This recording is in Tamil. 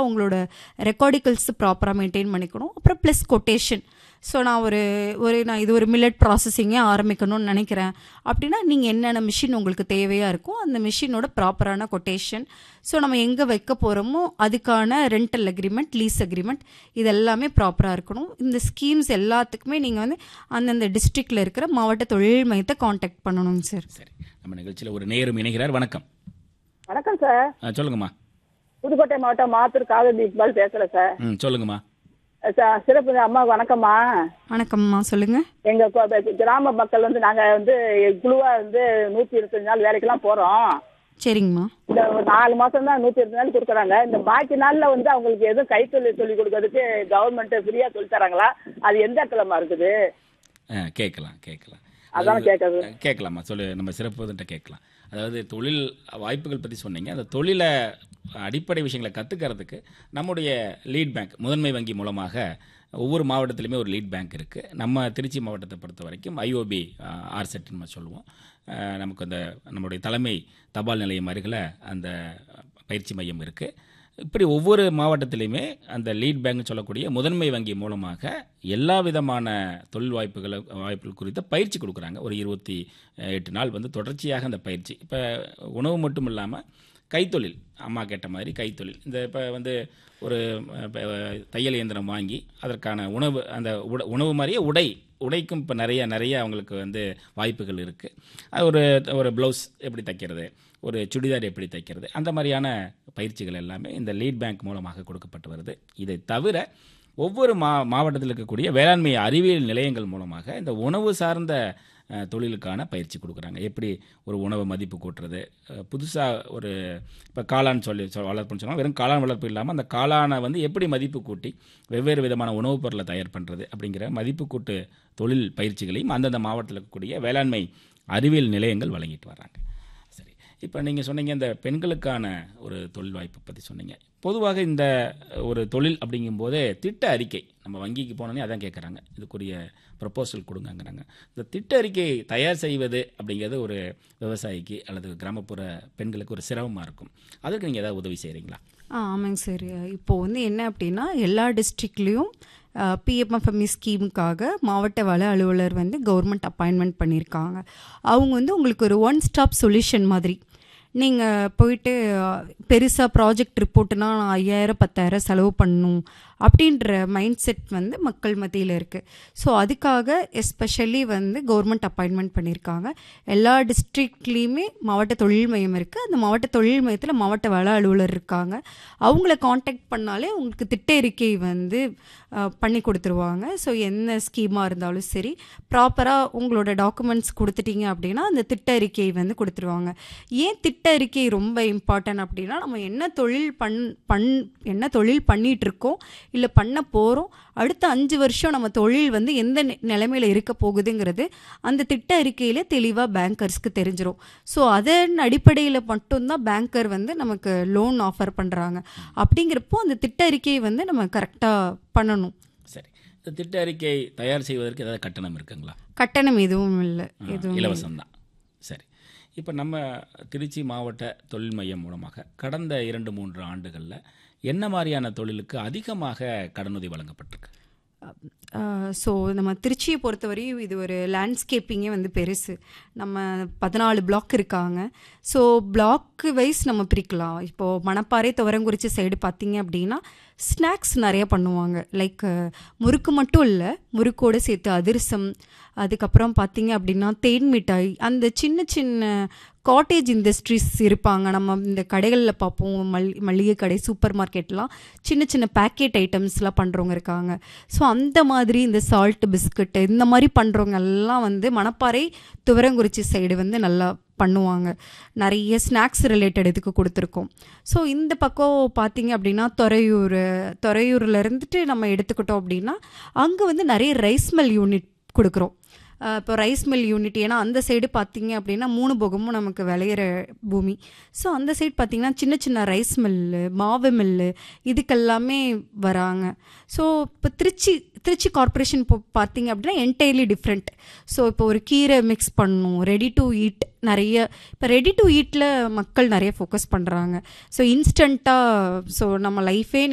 ப்ராப்பராக உங்களோட ரெக்கார்டிக்கல்ஸ் ப்ராப்பராக மெயின்டைன் பண்ணிக்கணும் அப்புறம் ப்ளஸ் கொட்டேஷன் ஸோ நான் ஒரு ஒரு நான் இது ஒரு மில்லட் ப்ராசஸிங்கே ஆரம்பிக்கணும்னு நினைக்கிறேன் அப்படின்னா நீங்கள் என்னென்ன மிஷின் உங்களுக்கு தேவையாக இருக்கோ அந்த மிஷினோட ப்ராப்பரான கொட்டேஷன் ஸோ நம்ம எங்கே வைக்க போகிறோமோ அதுக்கான ரெண்டல் அக்ரிமெண்ட் லீஸ் அக்ரிமெண்ட் இது எல்லாமே ப்ராப்பராக இருக்கணும் இந்த ஸ்கீம்ஸ் எல்லாத்துக்குமே நீங்கள் வந்து அந்தந்த டிஸ்ட்ரிக்டில் இருக்கிற மாவட்ட தொழில் மையத்தை காண்டாக்ட் பண்ணணுங்க சார் சரி நம்ம நிகழ்ச்சியில் ஒரு நேரும் இணைகிறார் வணக்கம் வணக்கம் சார் ஆ, சொல்லுங்கம்மா புதுக்கோட்டை மாவட்டம் மாத்தூர் காதல் இக்பால் பேசுறேன் சார் ம் சொல்லுங்கம்மா ச- சிறப்பு அம்மா வணக்கம்மா வணக்கம்மா சொல்லுங்கள் எங்க கொ- கிராம மக்கள் வந்து நாங்க வந்து குழுவா வந்து நூத்தி இருபத்தஞ்சு நாள் வேலைக்கெல்லாம் போறோம் சரிங்கம்மா இந்த ஒரு நாலு மாசம் தான் நூத்தி இருபது நாள் கொடுக்குறாங்க இந்த பாக்கி நாள்ல வந்து அவங்களுக்கு எதுவும் கைத்தொழில் சொல்லி கொடுக்கறதுக்கு கவர்மெண்ட் ஃப்ரீயா சொல்லி தராங்களா அது எந்த இடத்துலமா இருக்குது ஆ, கேட்கலாம் கேட்கலாம் அதான் கேட்கறது அஹ், கேட்கலாமா சொல்லு நம்ம சிறப்புகிட்ட கேட்கலாம் அதாவது தொழில் வாய்ப்புகள் பற்றி சொன்னீங்க அந்த தொழிலை அடிப்படை விஷயங்களை கற்றுக்கிறதுக்கு நம்முடைய லீட் பேங்க் முதன்மை வங்கி மூலமாக ஒவ்வொரு மாவட்டத்திலுமே ஒரு லீட் பேங்க் இருக்குது நம்ம திருச்சி மாவட்டத்தை பொறுத்த வரைக்கும் ஐஓபி ஆர்செட்னு நம்ம சொல்லுவோம் அஹ், நமக்கு அந்த நம்முடைய தலைமை தபால் நிலையம் அருகில் அந்த பயிற்சி மையம் இருக்குது இப்படி ஒவ்வொரு மாவட்டத்திலையுமே அந்த லீட் பேங்க் சொல்லக்கூடிய முதன்மை வங்கி மூலமாக எல்லா விதமான தொழில் வாய்ப்புகளை வாய்ப்புகள் குறித்த பயிற்சி கொடுக்குறாங்க ஒரு இருபத்தி எட்டு நாள் வந்து தொடர்ச்சியாக அந்த பயிற்சி இப்போ உணவு மட்டும் இல்லாமல் கைத்தொழில் அம்மா கேட்ட மாதிரி கைத்தொழில் இந்த இப்போ வந்து ஒரு அஹ், இப்ப, அஹ், தையல் இயந்திரம் வாங்கி அதற்கான உணவு அந்த உட உணவு மாதிரியே உடை உடைக்கும் இப்போ நிறைய நிறைய அவங்களுக்கு வந்து வாய்ப்புகள் இருக்குது ஒரு ஒரு ப்ளவுஸ் எப்படி தைக்கிறது ஒரு சுடிதார் எப்படி தைக்கிறது அந்த மாதிரியான பயிற்சிகள் எல்லாமே இந்த லீட் பேங்க் மூலமாக கொடுக்கப்பட்டு வருது இதை தவிர ஒவ்வொரு மா மாவட்டத்தில் இருக்கக்கூடிய வேளாண்மை அறிவியல் நிலையங்கள் மூலமாக இந்த உணவு சார்ந்த அஹ், தொழிலுக்கான பயிற்சி கொடுக்குறாங்க எப்படி ஒரு உணவை மதிப்பு கூட்டுறது புதுசாக ஒரு இப்போ காளான் சொல்லி சொல் வளர்ப்புன்னு சொன்னால் வெறும் காளான் வளர்ப்பு இல்லாமல் அந்த காளானை வந்து எப்படி மதிப்பு கூட்டி வெவ்வேறு விதமான உணவுப் பொருளை தயார் பண்ணுறது அப்படிங்கிற மதிப்பு கூட்டு தொழில் பயிற்சிகளையும் அந்தந்த மாவட்டத்தில் இருக்கக்கூடிய வேளாண்மை அறிவியல் நிலையங்கள் வழங்கிட்டு வராங்க சரி இப்போ நீங்கள் சொன்னீங்க இந்த பெண்களுக்கான ஒரு தொழில் வாய்ப்பு பற்றி சொன்னீங்க பொதுவாக இந்த ஒரு தொழில் அப்படிங்கும்போதே திட்ட அறிக்கை நம்ம வங்கிக்கு போனோன்னே அதான் கேட்குறாங்க இதுக்குரிய ப்ரப்போசல் கொடுங்கங்கிறாங்க இந்த திட்ட அறிக்கை தயார் செய்வது அப்படிங்கிறது ஒரு விவசாயிக்கு அல்லது கிராமப்புற பெண்களுக்கு ஒரு சிரமமாக இருக்கும் அதுக்கு நீங்கள் ஏதாவது உதவி செய்கிறீங்களா ஆ ஆமாங்க சார் இப்போ வந்து என்ன அப்படின்னா எல்லா டிஸ்ட்ரிக்ட்லேயும் பிஎம்எஃப்எம்இ ஸ்கீமுக்காக மாவட்ட வள அலுவலர் வந்து கவர்மெண்ட் அப்பாயின்மெண்ட் பண்ணியிருக்காங்க அவங்க வந்து உங்களுக்கு ஒரு ஒன் ஸ்டாப் சொல்யூஷன் மாதிரி நீங்கள் போயிட்டு பெருசாக ப்ராஜெக்ட் ரிப்போர்ட்டுனா நான் ஐயாயிரம் பத்தாயிரம் செலவு பண்ணணும் அப்படின்ற மைண்ட் செட் வந்து மக்கள் மத்தியில் இருக்குது ஸோ அதுக்காக எஸ்பெஷலி வந்து கவர்மெண்ட் அப்பாயின்மெண்ட் பண்ணியிருக்காங்க எல்லா டிஸ்ட்ரிக்ட்லேயுமே மாவட்ட தொழில் மையம் இருக்குது அந்த மாவட்ட தொழில் மையத்தில் மாவட்ட வள அலுவலர் இருக்காங்க அவங்கள காண்டாக்ட் பண்ணாலே உங்களுக்கு திட்ட அறிக்கை வந்து அஹ், பண்ணி கொடுத்துருவாங்க ஸோ என்ன ஸ்கீமாக இருந்தாலும் சரி ப்ராப்பராக உங்களோட டாக்குமெண்ட்ஸ் கொடுத்துட்டீங்க அப்படின்னா அந்த திட்ட அறிக்கை வந்து கொடுத்துருவாங்க ஏன் திட்ட அறிக்கை ரொம்ப இம்பார்ட்டன்ட் அப்படின்னா நம்ம என்ன தொழில் பண் பண் என்ன தொழில் பண்ணிட்டு இருக்கோம் இல்லை பண்ண போகிறோம் அடுத்த அஞ்சு வருஷம் நம்ம தொழில் வந்து எந்த நி- நிலைமையில இருக்க போகுதுங்கிறது அந்த திட்ட அறிக்கையில தெளிவாக பேங்கர்ஸ்க்கு தெரிஞ்சிரும் ஸோ அதன் அடிப்படையில் மட்டும்தான் பேங்கர் வந்து நமக்கு லோன் ஆஃபர் பண்ணுறாங்க அப்படிங்கிறப்போ அந்த திட்ட அறிக்கையை வந்து நம்ம கரெக்டாக பண்ணணும் சரி இந்த திட்ட அறிக்கை தயார் செய்வதற்கு ஏதாவது கட்டணம் இருக்குங்களா கட்டணம் எதுவும் இல்லை எதுவும் இலவசம்தான் சரி இப்போ நம்ம திருச்சி மாவட்ட தொழில் மையம் மூலமாக கடந்த இரண்டு மூன்று ஆண்டுகளில் என்ன மாதிரியான தொழிலுக்கு அதிகமாக கடனுதவி வழங்கப்பட்டிருக்கு ஸோ நம்ம திருச்சியை பொறுத்தவரையும் இது ஒரு லேண்ட்ஸ்கேப்பிங்கே வந்து பெருசு நம்ம பதினாலு பிளாக் இருக்காங்க ஸோ பிளாக் வைஸ் நம்ம பிரிக்கலாம் இப்போது மணப்பாறை துவரங்குறிச்சி சைடு பார்த்தீங்க அப்படின்னா ஸ்நாக்ஸ் நிறைய பண்ணுவாங்க லைக் முறுக்கு மட்டும் இல்லை முறுக்கோடு சேர்த்து அதிரசம் அதுக்கப்புறம் பார்த்தீங்க அப்படின்னா தேன் மிட்டாய் அந்த சின்ன சின்ன காட்டேஜ் இண்டஸ்ட்ரீஸ் இருப்பாங்க நம்ம இந்த கடைகளில் பார்ப்போம் மல் மளிகை கடை சூப்பர் மார்க்கெட்லாம் சின்ன சின்ன பேக்கெட் ஐட்டம்ஸ்லாம் பண்ணுறவங்க இருக்காங்க ஸோ அந்த மாதிரி இந்த சால்ட் பிஸ்கட் இந்த மாதிரி பண்ணுறவங்க எல்லாம் வந்து மணப்பாறை துவரங்குறிச்சி சைடு வந்து நல்லா பண்ணுவாங்க நிறைய ஸ்நாக்ஸ் ரிலேட்டட் இதுக்கு கொடுத்துருக்கோம் ஸோ இந்த பக்கம் பார்த்தீங்க அப்படின்னா துறையூர் துறையூரில் இருந்துட்டு நம்ம எடுத்துக்கிட்டோம் அப்படின்னா அங்கே வந்து நிறைய ரைஸ் மில் யூனிட் கொடுக்குறோம் அஹ் இப்போ ரைஸ் மில் யூனிட் ஏன்னா அந்த சைடு பார்த்தீங்க அப்படின்னா மூணு போகமும் நமக்கு விளையிற பூமி ஸோ அந்த சைடு பார்த்தீங்கன்னா சின்ன சின்ன ரைஸ் மில்லு மாவு மில்லு இதுக்கெல்லாமே வராங்க ஸோ இப்போ திருச்சி திருச்சி கார்ப்பரேஷன் இப்போ பார்த்தீங்க அப்படின்னா என்டையர்லி டிஃப்ரெண்ட் ஸோ இப்போ ஒரு கீரை மிக்ஸ் பண்ணணும் ரெடி டு ஈட் நிறைய இப்போ ரெடி டு ஈட்டில் மக்கள் நிறைய ஃபோக்கஸ் பண்ணுறாங்க ஸோ இன்ஸ்டண்ட்டாக ஸோ நம்ம லைஃபே